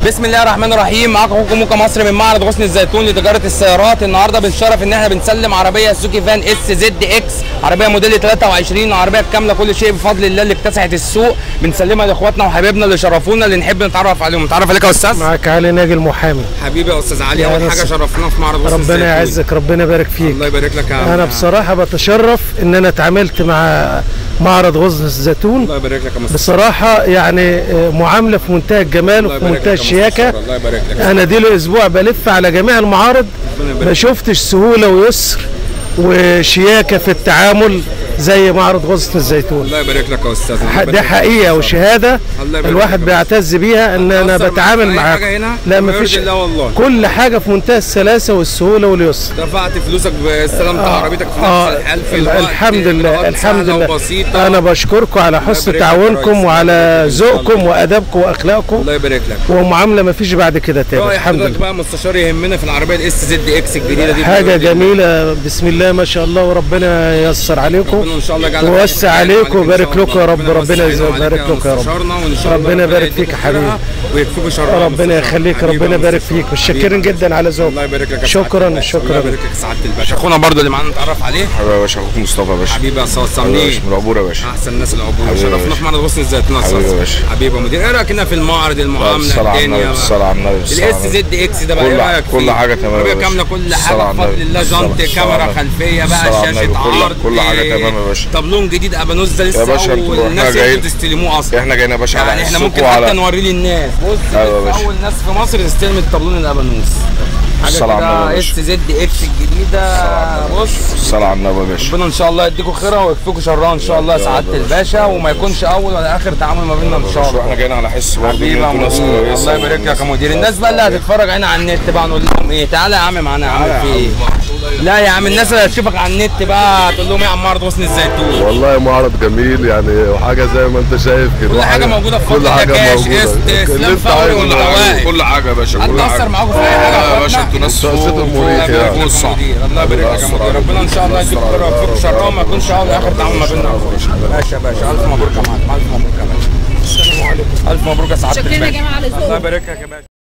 بسم الله الرحمن الرحيم معاكم اخوكم موكا مصر من معرض غصن الزيتون لتجاره السيارات النهارده بنشرف ان احنا بنسلم عربيه سوزوكي فان اس زد اكس عربيه موديل 23 عربيه كامله كل شيء بفضل الله اللي اكتسحت السوق بنسلمها لاخواتنا وحبايبنا اللي شرفونا اللي نحب نتعرف عليهم نتعرف عليك يا استاذ معك علي ناجي المحامي حبيبي يا استاذ علي يا اول حاجه نصر. شرفنا في معرض غصن الزيتون ربنا يعزك ربنا يبارك فيك الله يبارك لك يا عم انا بصراحه بتشرف ان انا اتعاملت مع معرض غزن الزيتون الله يبارك لك يا مصطفى بصراحه يعني آه، معامله في منتهى الجمال الله وفي يبارك منتهى لك يا الشياكه مصطفى. الله يبارك لك انا دي له اسبوع بلف على جميع المعارض ربنا يبارك ما شفتش سهوله ويسر وشياكه في التعامل زي معرض غصن الزيتون الله يبارك لك يا استاذ الله ح- يبارك دي لك. حقيقه وشهاده الله يبارك الواحد لك. بيعتز بيها ان انا تأثر معاك بتعامل في أي معاك حاجة هنا؟ لا بما مفيش يرضي الله والله. كل حاجه في منتهى السلاسه والسهوله واليسر دفعت فلوسك استلمت آه، عربيتك في آه، نفس الحال في الوقت الحمد لله إجراءات الحمد سهلة لله وبسيطة انا بشكركم على حسن يبارك لك يا تعاونكم ريس. وعلى الله يبارك لك. ذوقكم وادبكم واخلاقكم الله يبارك لك ومعامله ما فيش بعد كده تاني رأي الحمد حضرتك لله بقى مستشار يهمنا في العربيه الاس زد اكس الجديده دي حاجه بإذن الله. جميله بسم الله ما شاء الله وربنا ييسر عليكم ربنا ان شاء الله يجعلك ويوسع خير عليكم إن شاء ويبارك الله. لكم يا رب ربنا يوسع علينا يبارك وعليك لكم يا رب مستشارنا وان شاء الله ربنا يبارك يديكم فيك يا خيرها حبيبي. ويكفيكم شرها ربنا يخليك ربنا يبارك فيك متشكرين جدا على ذوقك الله يبارك لك يا شكراً، سعادة الباشا. شكراً. الله يبارك لك يا سعاده الباشا اخونا برضو اللي معانا نتعرف عليه حبيبي يا باشا اخوك مصطفى يا باشا حبيبي يا استاذ حبيبي يا سامي باشا من العبور يا باشا احسن الناس العبور حبيبي يا شرفنا باشا. في معرض غصن الزيتون يا حبيبي يا استاذ باشا. حبيبي يا مدير ايه رايك هنا في المعرض المعامله الصلاة على الدنيا النبي الصلاة على النبي الاس الصلاة على النبي. زد اكس ده بقى كل- ايه رايك كل فيه؟ حاجة تمام يا عربية باشا. كامله كل حاجه الصلاة على بفضل النبي. الله الصلاة- جنط الصلاة كاميرا على النبي. خلفيه بقى الصلاة على شاشه النبي. كل- عرض كل حاجة إيه، تمام يا باشا. طابلون جديد ابانوس ده لسه يا باشا اول انتوا- الناس احنا جايين- انتوا تستلموه اصلا احنا جايين يا باشا على يعني احنا حسكم ممكن وعلى- حتى نوريه للناس بص أيوة يا لسه باشا. اول ناس في مصر تستلم الطابلون الابانوس حاجه الصلاة على النبي كده يا اس باشا. زد اكس الجديده بص الصلاة على النبي يا باشا ربنا ان شاء الله يديكم خيرها ويكفيكم شرها ان شاء الله يا سعاده الباشا وما يكونش اول ولا اخر تعامل ما بيننا ان شاء شو احنا الله جايين على حس برضه حبيبي ان يا انتوا ناس مدير كويسة الله يبارك لك يا مدير الناس بقى اللي هتتفرج هنا على النت بقى نقول لهم ايه تعالى يا عم معانا يا عم في ايه لا يا عم الناس اللي هتشوفك على النت بقى تقول لهم ايه يا عم معرض غصن الزيتون والله معرض جميل يعني وحاجه زي ما انت شايف كده كل حاجه وحاجة- موجوده في كل فضل حاجه كاش موجوده قسط اللي اسلام انت فوري عايزه كل معاك. حاجة والروائق كل حاجة يا باشا كل هتأثر حاجة معاكم في اي حاجه لا يا يا باشا انتوا ناس متوسط فوق المريح فوق يعني. فوق الصح الله يبارك لك يا مدير ربنا ان شاء الله يديك خير ويوفقك شرها ما يكونش اول اخر تعامل ما بيننا ماشي يا باشا الف مبروك يا معلم الف مبروك يا باشا السلام عليكم الف مبروك يا سعاده شكرا يا الباشا جماعه على ذوقكم الله يبارك لك يا باشا